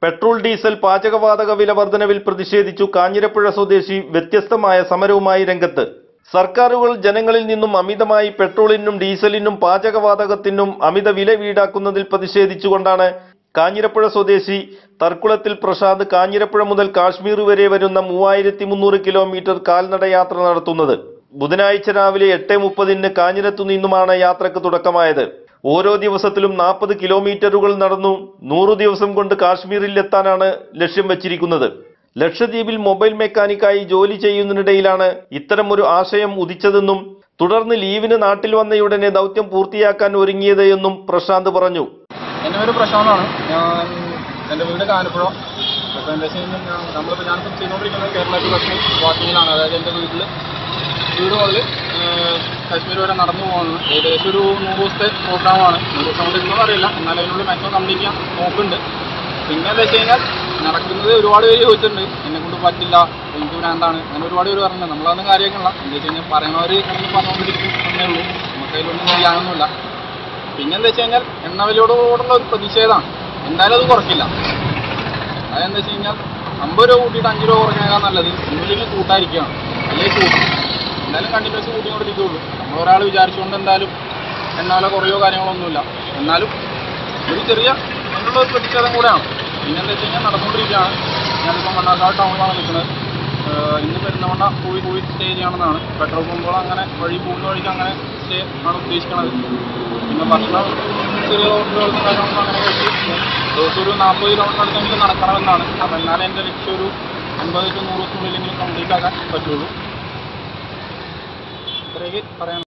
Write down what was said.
petrol diesel പാചകവാതക വില വർധനവിൽ പ്രതിഷേധിച്ചു കാഞ്ഞിരപ്പുഴ സ്വദേശി വ്യത്യസ്തമായ സമരവുമായി രംഗത്ത് സർക്കാരുകൾ ജനങ്ങളിൽ നിന്നും അമിതമായി പെട്രോളിനും ഡീസലിനും പാചകവാതകത്തിനും അമിത വില ഈടാക്കുന്നതിൽ പ്രതിഷേധിച്ചുകൊണ്ടാണ് കാഞ്ഞിരപ്പുഴ സ്വദേശി തർക്കുളത്തിൽ പ്രസാദ് കാഞ്ഞിരപ്പുഴ മുതൽ കാശ്മീർ വരെ വരുന്ന മൂവായിരത്തി മുന്നൂറ് കിലോമീറ്റർ കാൽനട യാത്ര നടത്തുന്നത് ബുധനാഴ്ച രാവിലെ എട്ട് മുപ്പതിന് കാഞ്ഞിരത്തു നിന്നുമാണ് യാത്രക്ക് തുടക്കമായത് ഓരോ ദിവസത്തിലും നാൽപ്പത് കിലോമീറ്ററുകൾ നടന്നു നൂറു ദിവസം കൊണ്ട് കാശ്മീരിൽ എത്താനാണ് ലക്ഷ്യം വച്ചിരിക്കുന്നത് ലക്ഷദ്വീപിൽ മൊബൈൽ മെക്കാനിക്കായി ജോലി ചെയ്യുന്നതിനിടയിലാണ് ഇത്തരം ഒരു ആശയം ഉദിച്ചതെന്നും തുടർന്ന് ലീവിന് നാട്ടിൽ വന്നയുടനെ ദൗത്യം പൂർത്തിയാക്കാൻ ഒരുങ്ങിയത് എന്നും പ്രശാന്ത് പറഞ്ഞു എൻ്റെ പേര് പ്രശാന്താണ് ഞാൻ എൻ്റെ വീട് കാനപ്പുഴ അപ്പോൾ എന്താ വെച്ച് കഴിഞ്ഞാൽ ഞാൻ നമ്മളിപ്പോൾ ഞാനിപ്പോൾ ചെയ്തുകൊണ്ടിരിക്കുന്നത് കേരള ടു കശ്മീർ വാക്കിങ്ങിലാണ് അതായത് എൻ്റെ വീട്ടിൽ വീട് മുതൽ കാശ്മീർ വരെ നടന്നു പോകുന്നത് ഏകദേശം ഒരു നൂറ് ദിവസത്തെ പ്രോഗ്രാമാണ് നൂറ് ദിവസം കൊണ്ട് ഇല്ലെന്ന് അറിയില്ല എന്നാൽ അതിനുള്ളിൽ മാക്സിമം കംപ്ലീറ്റ് ചെയ്യാൻ നോക്കുന്നുണ്ട് പിന്നെ എന്താ വെച്ച് കഴിഞ്ഞാൽ നടക്കുന്നത് ഒരുപാട് പേര് ചോദിച്ചിട്ടുണ്ട് എന്നെ കൊണ്ട് പറ്റില്ല എനിക്ക് ഭ്രാന്താണ് അങ്ങനെ ഒരുപാട് പേര് പറഞ്ഞിട്ടുണ്ട് നമ്മളതൊന്നും കാര്യമാക്കണില്ല എന്താ വെച്ച് കഴിഞ്ഞാൽ പറയുന്നവർ അങ്ങനെ പറഞ്ഞുകൊണ്ടിരിക്കും എന്നേ ഉള്ളൂ നമുക്ക് അതിലൊന്നും ചെയ്യാനൊന്നുമില്ല പിന്നെന്താ വെച്ച് കഴിഞ്ഞാൽ എണ്ണവിലയോടുകൂടുള്ള ഒരു പ്രതിഷേധമാണ് എന്തായാലും അത് കുറയ്ക്കില്ല അതെന്താ വെച്ച് കഴിഞ്ഞാൽ അമ്പത് രൂപ കൂട്ടിയിട്ട് അഞ്ച് രൂപ കുറയ്ക്കാൻ നല്ലത് ഒന്നുമില്ലെങ്കിൽ കൂട്ടായിരിക്കുകയാണ് അല്ലെങ്കിൽ കൂട്ടും എന്തായാലും കണ്ടിന്യൂസ് കൂട്ടിക്കൊണ്ടിരിക്കുകയുള്ളൂ നമ്മൾ ഒരാൾ വിചാരിച്ചുകൊണ്ട് എന്തായാലും എണ്ണവില കുറയോ കാര്യങ്ങളോ ഒന്നുമില്ല എന്നാലും ഒരു ചെറിയ എന്നുള്ള ഒരു പ്രതിഷേധം കൂടെയാണ് പിന്നെന്താ വെച്ച് കഴിഞ്ഞാൽ നടന്നുകൊണ്ടിരിക്കുകയാണ് ഞാനിപ്പോൾ മണ്ണാർക്കാട് ടൗണിലാണ് നിൽക്കുന്നത് ഏഹ് ഇന്ന് പെരുന്നമണ്ണ പോയി പോയി സ്റ്റേ ചെയ്യണമെന്നാണ് പെട്രോൾ പമ്പുകൾ അങ്ങനെ വഴി പോകുന്ന വഴിക്ക് അങ്ങനെ സ്റ്റേ ആണ് ഉദ്ദേശിക്കുന്നത് പിന്നെ ഭക്ഷണം ചെറിയ ഹോട്ടലുകളും കാര്യങ്ങളൊന്നും അങ്ങനെ കഴിച്ച് ദിവസം ഒരു നാൽപ്പത് കിലോമീറ്റർ അടുത്തെങ്കിലും നടക്കണമെന്നാണ് അപ്പോൾ എന്നാലേ എൻ്റെ ലക്ഷ്യം ഒരു അൻപത് ടു നൂറ് ദിവസത്തിനുള്ളിലെങ്കിലും കംപ്ലീറ്റ് ആക്കാൻ പറ്റുള്ളൂ ഇത്രയൊക്കെ പറയാൻ